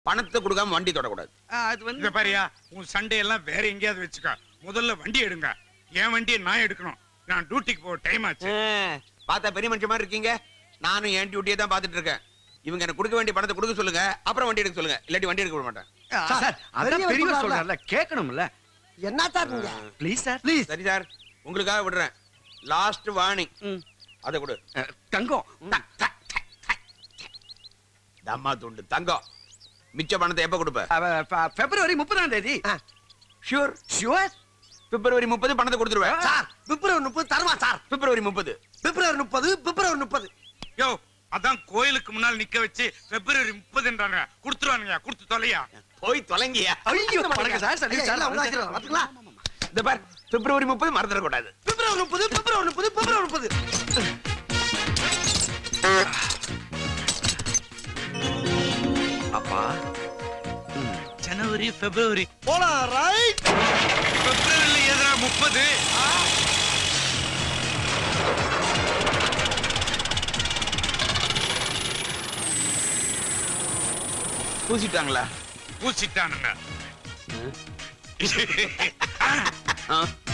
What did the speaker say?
பணத்தை கொடுக்காம வண்டி தொடக்கூடாது அது வந்து இந்த பாரியா உன் சண்டை எல்லாம் வேற எங்கேயாவது வச்சுக்க முதல்ல வண்டி எடுங்க என் வண்டியை நான் எடுக்கணும் நான் டியூட்டிக்கு போக டைம் ஆச்சு ஆ, பார்த்தா பெரிய மனுஷன் மாதிரி இருக்கீங்க நானும் என் டியூட்டியை தான் பார்த்துட்டு இருக்கேன் இவங்க எனக்கு கொடுக்க வேண்டிய பணத்தை கொடுக்க சொல்லுங்க அப்புறம் வண்டி எடுக்க சொல்லுங்க இல்லாட்டி வண்டி எடுக்க விட மாட்டேன் சார் அதான் பெரியவர் பெரியவர் சொல்றாருல. சொல்றாருல கேட்கணும்ல என்ன சார் நீங்க ப்ளீஸ் சார் ப்ளீஸ் சரி சார் உங்களுக்காக விடுறேன் லாஸ்ட் வார்னிங் ம். அதை கொடு தங்கம் தம்மா துண்டு தங்கம் மிச்ச பணத்தை எப்ப கொடுப்ப அவ, ப- பிப்ரவரி முப்பதாம் தேதி ஷூர் ஷுவர் பிப்ரவரி முப்பது பணத்தை கொடுத்துருவேன் சார் பிப்ரவரி முப்பது தருமா சார் பிப்ரவரி முப்பது பிப்ரவரி முப்பது பிப்ரவரி முப்பது யோ அதான் கோயிலுக்கு முன்னால் நிக்க வச்சு பிப்ரவரி முப்பதுன்றாங்க கொடுத்துருவானுங்க கொடுத்து தொலையா போய் தொலைங்கியா ஐயோ வணக்கம் சார் சரி ஐயா, சார் எல்லாம் ஒண்ணா வச்சிடலாம், பாத்தீங்களா? இந்த பார் பிப்ரவரி முப்பது மறந்துடக்கூடாது பிப்ரவரி முப்பது பிப்ரவரி முப்பது பிப்ரவரி முப்பது அப்பா ஜனவரி பிப்ரவரி போலாம் ரைட் பிப்ரவரியில எதிரா முப்பது பூசிட்டாங்களா பூசிட்டானுங்க ஆ